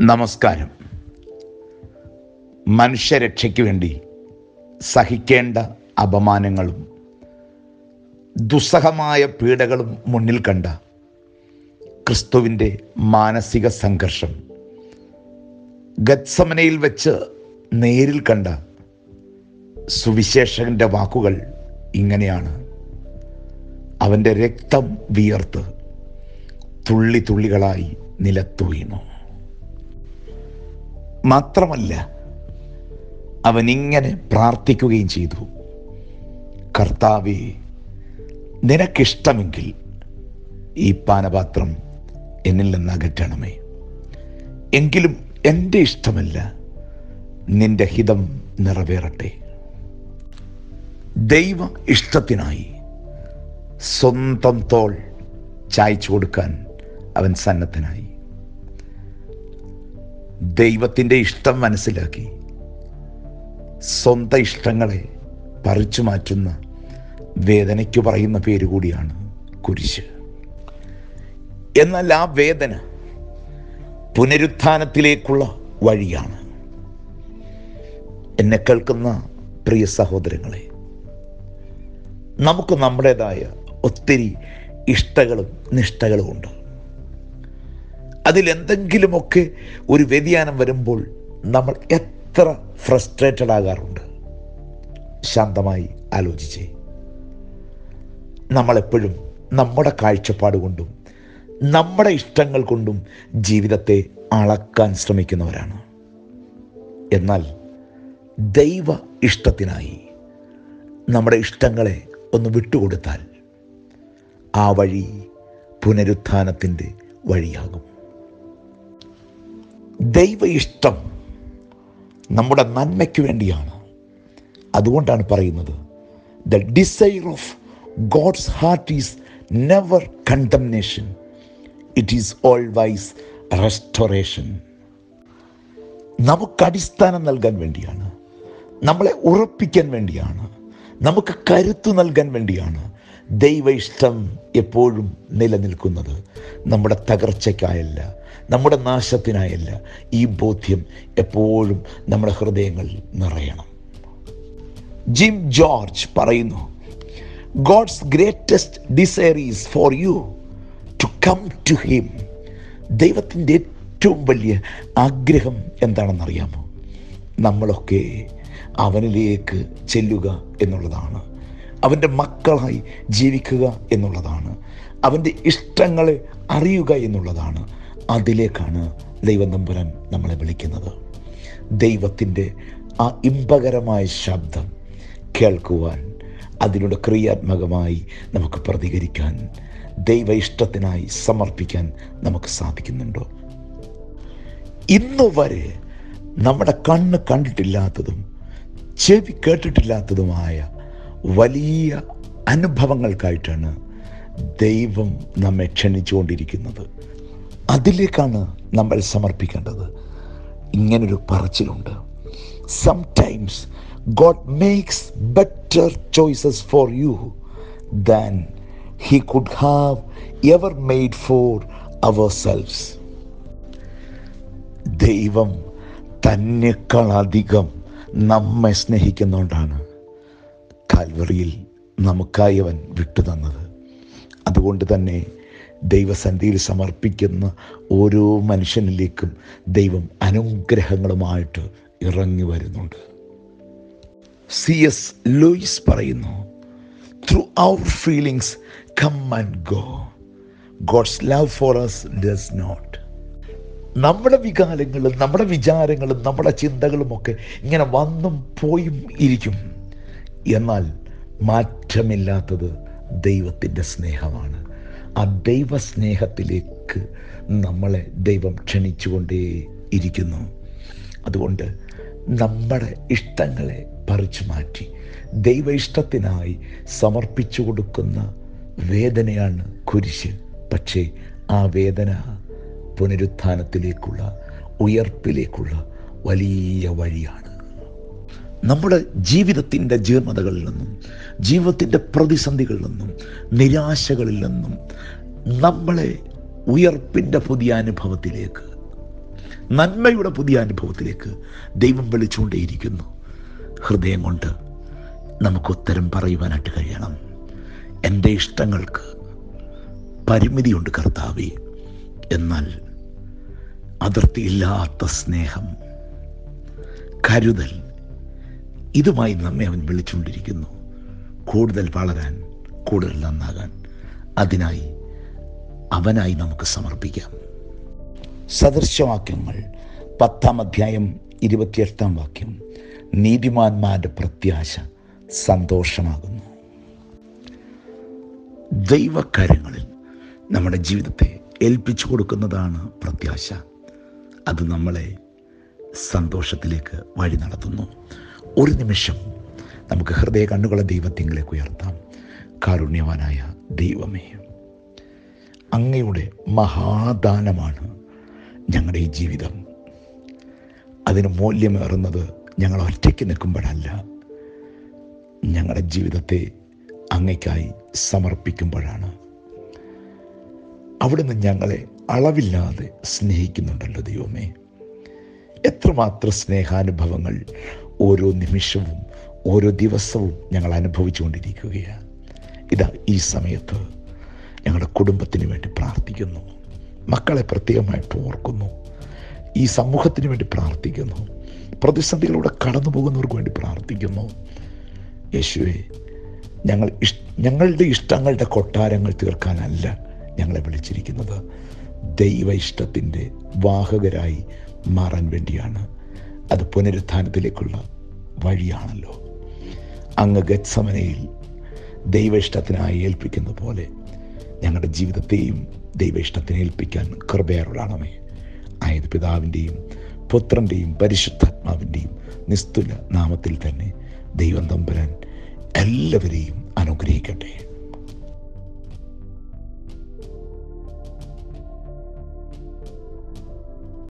നമസ്കാരം മനുഷ്യരക്ഷയ്ക്ക് വേണ്ടി സഹിക്കേണ്ട അപമാനങ്ങളും ദുസ്സഹമായ പീഡകളും മുന്നിൽ കണ്ട ക്രിസ്തുവിൻ്റെ മാനസിക സംഘർഷം ഗത്സമനയിൽ വെച്ച് നേരിൽ കണ്ട സുവിശേഷകന്റെ വാക്കുകൾ ഇങ്ങനെയാണ് അവൻ്റെ രക്തം വിയർത്ത് തുള്ളി തുള്ളികളായി നിലത്തു വീണു മാത്രമല്ല അവൻ ഇങ്ങനെ പ്രാർത്ഥിക്കുകയും ചെയ്തു കർത്താവേ നിനക്കിഷ്ടമെങ്കിൽ ഈ പാനപാത്രം എന്നിൽ നിന്ന് അകറ്റണമേ എങ്കിലും എൻ്റെ ഇഷ്ടമല്ല നിന്റെ ഹിതം നിറവേറട്ടെ ദൈവ ഇഷ്ടത്തിനായി സ്വന്തം തോൾ ചായച്ചു കൊടുക്കാൻ അവൻ സന്നദ്ധനായി ദൈവത്തിൻ്റെ ഇഷ്ടം മനസ്സിലാക്കി സ്വന്തം ഇഷ്ടങ്ങളെ പറിച്ചു മാറ്റുന്ന വേദനയ്ക്ക് പറയുന്ന പേര് കൂടിയാണ് കുരിശ് എന്നാൽ ആ വേദന പുനരുത്ഥാനത്തിലേക്കുള്ള വഴിയാണ് എന്നെ കേൾക്കുന്ന പ്രിയ സഹോദരങ്ങളെ നമുക്ക് നമ്മുടേതായ ഒത്തിരി ഇഷ്ടകളും നിഷ്ഠകളും ഉണ്ട് അതിലെന്തെങ്കിലുമൊക്കെ ഒരു വ്യതിയാനം വരുമ്പോൾ നമ്മൾ എത്ര ഫ്രസ്ട്രേറ്റഡ് ആകാറുണ്ട് ശാന്തമായി ആലോചിച്ചേ നമ്മളെപ്പോഴും നമ്മുടെ കാഴ്ചപ്പാട് കൊണ്ടും നമ്മുടെ ഇഷ്ടങ്ങൾ കൊണ്ടും ജീവിതത്തെ അളക്കാൻ ശ്രമിക്കുന്നവരാണ് എന്നാൽ ദൈവ ഇഷ്ടത്തിനായി നമ്മുടെ ഇഷ്ടങ്ങളെ ഒന്ന് വിട്ടുകൊടുത്താൽ ആ വഴി പുനരുത്ഥാനത്തിൻ്റെ വഴിയാകും ദൈവ ഇഷ്ടം നമ്മുടെ നന്മയ്ക്ക് വേണ്ടിയാണ് അതുകൊണ്ടാണ് പറയുന്നത് the desire of God's heart is never condemnation it is always restoration നമുക്ക് അടിസ്ഥാനം നൽകാൻ വേണ്ടിയാണ് നമ്മളെ ഉറപ്പിക്കാൻ വേണ്ടിയാണ് നമുക്ക് കരുത്തു നൽകാൻ വേണ്ടിയാണ് ദൈവ ഇഷ്ടം എപ്പോഴും നിലനിൽക്കുന്നത് നമ്മുടെ തകർച്ചയ്ക്കായല്ല നമ്മുടെ നാശത്തിനായല്ല ഈ ബോധ്യം എപ്പോഴും നമ്മുടെ ഹൃദയങ്ങളിൽ നിറയണം ജിം ജോർജ് പറയുന്നു God's greatest desire is for you to come to him ദൈവത്തിൻ്റെ ഏറ്റവും വലിയ ആഗ്രഹം എന്താണെന്നറിയാമോ നമ്മളൊക്കെ അവനിലേക്ക് ചെല്ലുക എന്നുള്ളതാണ് അവൻ്റെ മക്കളായി ജീവിക്കുക എന്നുള്ളതാണ് അവൻ്റെ ഇഷ്ടങ്ങളെ അറിയുക എന്നുള്ളതാണ് അതിലേക്കാണ് ദൈവം നമ്പുരാൻ നമ്മളെ വിളിക്കുന്നത് ദൈവത്തിൻ്റെ ആ ഇമ്പകരമായ ശബ്ദം കേൾക്കുവാൻ അതിലൂടെ ക്രിയാത്മകമായി നമുക്ക് പ്രതികരിക്കാൻ ദൈവ ഇഷ്ടത്തിനായി സമർപ്പിക്കാൻ നമുക്ക് സാധിക്കുന്നുണ്ടോ ഇന്നു വരെ നമ്മുടെ കണ്ണ് കണ്ടിട്ടില്ലാത്തതും ചെവി കേട്ടിട്ടില്ലാത്തതുമായ വലിയ അനുഭവങ്ങൾക്കായിട്ടാണ് ദൈവം നമ്മെ ക്ഷണിച്ചുകൊണ്ടിരിക്കുന്നത് അതിലേക്കാണ് നമ്മൾ സമർപ്പിക്കേണ്ടത് ഇങ്ങനൊരു പറച്ചിലുണ്ട് sometimes God makes better choices for you than he could have ever made for ourselves ദൈവം തന്നെക്കാളധികം നമ്മെ സ്നേഹിക്കുന്നതുകൊണ്ടാണ് കാൽവറിയിൽ നമുക്കായി അവൻ വിട്ടുതന്നത് അതുകൊണ്ട് തന്നെ ദൈവസന്ധിയിൽ സമർപ്പിക്കുന്ന ഓരോ മനുഷ്യനിലേക്കും ദൈവം അനുഗ്രഹങ്ങളുമായിട്ട് ഇറങ്ങി വരുന്നുണ്ട് സി എസ് ലൂയിസ് പറയുന്നു through our feelings come and go God's love for us does not നമ്മുടെ വികാരങ്ങളും നമ്മുടെ വിചാരങ്ങളും നമ്മുടെ ചിന്തകളും ഒക്കെ ഇങ്ങനെ വന്നും പോയും ഇരിക്കും എന്നാൽ മാറ്റമില്ലാത്തത് ദൈവത്തിൻ്റെ സ്നേഹമാണ് ആ ദൈവ സ്നേഹത്തിലേക്ക് നമ്മളെ ദൈവം ക്ഷണിച്ചുകൊണ്ടേ ഇരിക്കുന്നു അതുകൊണ്ട് നമ്മുടെ ഇഷ്ടങ്ങളെ പറിച്ചു മാറ്റി ദൈവ ഇഷ്ടത്തിനായി സമർപ്പിച്ചു കൊടുക്കുന്ന വേദനയാണ് കുരിശ് പക്ഷേ ആ വേദന പുനരുത്ഥാനത്തിലേക്കുള്ള ഉയർപ്പിലേക്കുള്ള വലിയ വഴിയാണ് നമ്മുടെ ജീവിതത്തിൻ്റെ ജീർണതകളിൽ നിന്നും ജീവിതത്തിൻ്റെ പ്രതിസന്ധികളിൽ നിന്നും നിരാശകളിൽ നിന്നും നമ്മളെ ഉയർപ്പിൻ്റെ പുതിയ അനുഭവത്തിലേക്ക് നന്മയുടെ പുതിയ അനുഭവത്തിലേക്ക് ദൈവം വിളിച്ചുകൊണ്ടേയിരിക്കുന്നു ഹൃദയം കൊണ്ട് നമുക്ക് ഉത്തരം പറയുവാനായിട്ട് കഴിയണം എൻ്റെ ഇഷ്ടങ്ങൾക്ക് പരിമിതിയുണ്ട് കർത്താവേ എന്നാൽ അതിർത്തിയില്ലാത്ത സ്നേഹം കരുതൽ ഇതുമായി നമ്മെ അവൻ വിളിച്ചുകൊണ്ടിരിക്കുന്നു കൂടുതൽ വളരാൻ കൂടുതൽ നന്നാകാൻ അതിനായി അവനായി നമുക്ക് സമർപ്പിക്കാം സദൃശവാക്യങ്ങൾ പത്താം അധ്യായം ഇരുപത്തിയെട്ടാം വാക്യം നീതിമാന്മാരുടെ പ്രത്യാശ സന്തോഷമാകുന്നു ദൈവകരങ്ങളിൽ നമ്മുടെ ജീവിതത്തെ ഏൽപ്പിച്ചു കൊടുക്കുന്നതാണ് പ്രത്യാശ അത് നമ്മളെ സന്തോഷത്തിലേക്ക് വഴി നടത്തുന്നു ഒരു നിമിഷം നമുക്ക് ഹൃദയ കണ്ണുകളെ ദൈവത്തിങ്കിലേക്ക് ഉയർത്താം കാരുണ്യവാനായ ദൈവമേ അങ്ങയുടെ മഹാദാനമാണ് ഞങ്ങളുടെ ഈ ജീവിതം അതിന് മൂല്യമേറുന്നത് ഞങ്ങൾ ഒറ്റയ്ക്ക് നിൽക്കുമ്പോഴല്ല ഞങ്ങളുടെ ജീവിതത്തെ അങ്ങയ്ക്കായി സമർപ്പിക്കുമ്പോഴാണ് അവിടുന്ന് ഞങ്ങളെ അളവില്ലാതെ സ്നേഹിക്കുന്നുണ്ടല്ലോ ദൈവമേ എത്രമാത്രം സ്നേഹാനുഭവങ്ങൾ ഓരോ നിമിഷവും ഓരോ ദിവസവും ഞങ്ങൾ അനുഭവിച്ചുകൊണ്ടിരിക്കുകയാണ് ഇതാ ഈ സമയത്ത് ഞങ്ങളുടെ കുടുംബത്തിന് വേണ്ടി പ്രാർത്ഥിക്കുന്നു മക്കളെ പ്രത്യേകമായിട്ട് ഓർക്കുന്നു ഈ സമൂഹത്തിന് വേണ്ടി പ്രാർത്ഥിക്കുന്നു പ്രതിസന്ധികളിലൂടെ കടന്നു പോകുന്നവർക്ക് വേണ്ടി പ്രാർത്ഥിക്കുന്നു യേശുവെ ഞങ്ങൾ ഇഷ് ഞങ്ങളുടെ ഇഷ്ടങ്ങളുടെ കൊട്ടാരങ്ങൾ തീർക്കാനല്ല ഞങ്ങളെ വിളിച്ചിരിക്കുന്നത് ദൈവ ഇഷ്ടത്തിൻ്റെ വാഹകരായി മാറാൻ വേണ്ടിയാണ് അത് പുനരുത്ഥാനത്തിലേക്കുള്ള വഴിയാണല്ലോ അങ്ങ് ഗത്സമനയിൽ ദൈവ ഇഷ്ടത്തിനായി ഏൽപ്പിക്കുന്ന പോലെ ഞങ്ങളുടെ ജീവിതത്തെയും ദൈവ ഇഷ്ടത്തിന് ഏൽപ്പിക്കാൻ കൃപയാറുള്ളണമേ ആയത് പിതാവിൻ്റെയും പുത്രൻ്റെയും പരിശുദ്ധാത്മാവിൻ്റെയും നിസ്തുല നാമത്തിൽ തന്നെ ദൈവം തമ്പുരാൻ എല്ലാവരെയും അനുഗ്രഹിക്കട്ടെ